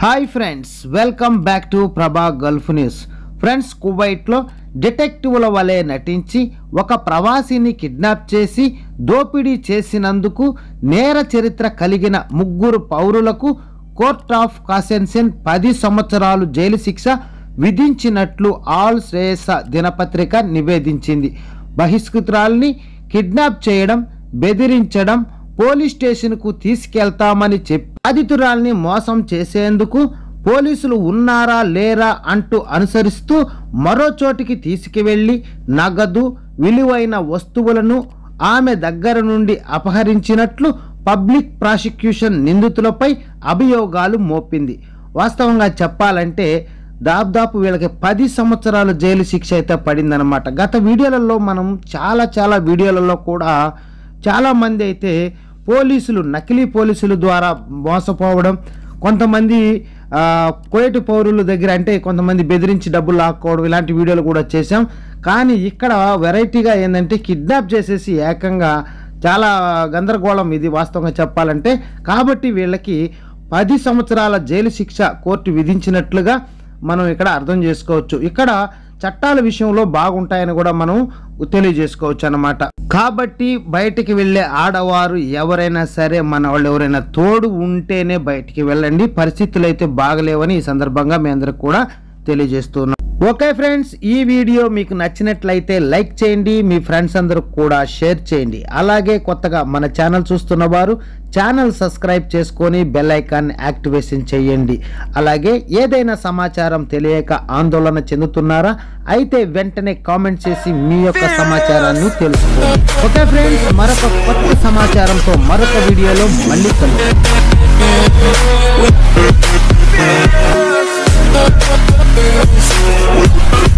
Hi friends welcome back to Prabha Gulf News friends కువైట్లో డిటెక్టివ్ల వలె నటించి ఒక ప్రవాసిని కిడ్నాప్ చేసి దోపిడీ చేసినందుకు నేర చరిత్ర కలిగిన ముగ్గురు పౌరులకు కోర్ట్ ఆఫ్ కాసెన్సెన్ పది సంవత్సరాలు జైలు శిక్ష విధించినట్లు ఆల్ శ్రేయస దినపత్రిక నివేదించింది బహిష్కృతురాల్ని కిడ్నాప్ చేయడం బెదిరించడం పోలీస్ స్టేషన్కు తీసుకెళ్తామని చెప్పి బాధితురాల్ని మోసం చేసేందుకు పోలీసులు ఉన్నారా లేరా అంటూ అనుసరిస్తూ మరో చోటికి తీసుకువెళ్ళి నగదు విలువైన వస్తువులను ఆమె దగ్గర నుండి అపహరించినట్లు పబ్లిక్ ప్రాసిక్యూషన్ నిందితులపై అభియోగాలు మోపింది వాస్తవంగా చెప్పాలంటే దాదాపు వీళ్ళకి పది సంవత్సరాల జైలు శిక్ష అయితే పడిందనమాట గత వీడియోలలో మనం చాలా చాలా వీడియోలలో కూడా చాలామంది అయితే పోలీసులు నకిలీ పోలీసుల ద్వారా మోసపోవడం కొంతమంది ఆ, కోయటి పౌరుల దగ్గర అంటే కొంతమంది బెదిరించి డబ్బులు లాక్కోవడం ఇలాంటి వీడియోలు కూడా చేశాం కానీ ఇక్కడ వెరైటీగా ఏంటంటే కిడ్నాప్ చేసేసి ఏకంగా చాలా గందరగోళం ఇది వాస్తవంగా చెప్పాలంటే కాబట్టి వీళ్ళకి పది సంవత్సరాల జైలు శిక్ష కోర్టు విధించినట్లుగా మనం ఇక్కడ అర్థం చేసుకోవచ్చు ఇక్కడ చట్టాల విషయంలో బాగుంటాయని కూడా మనం తెలియజేసుకోవచ్చు అన్నమాట కాబట్టి బయటికి వెళ్ళే ఆడవారు ఎవరైనా సరే మన వాళ్ళు ఎవరైనా తోడు ఉంటేనే బయటికి వెళ్ళండి పరిస్థితులు అయితే బాగలేవని ఈ సందర్భంగా మీ అందరికి కూడా తెలియజేస్తున్నాం ఓకే ఫ్రెండ్స్ ఈ వీడియో మీకు నచ్చినట్లయితే లైక్ చేయండి మీ ఫ్రెండ్స్ అందరూ కూడా షేర్ చేయండి అలాగే కొత్తగా మన ఛానల్ చూస్తున్న వారు ఛానల్ సబ్స్క్రైబ్ చేసుకొని బెల్ ఐకాన్ యాక్టివేషన్ చేయండి అలాగే ఏదైనా సమాచారం తెలియక ఆందోళన చెందుతున్నారా అయితే వెంటనే కామెంట్ చేసి మీ యొక్క సమాచారాన్ని తెలుసుకోండి ఓకే ఫ్రెండ్స్ మరొక కొత్త సమాచారంతో మరొక వీడియోలో మళ్ళీ కలుద్దాం We'll be right back.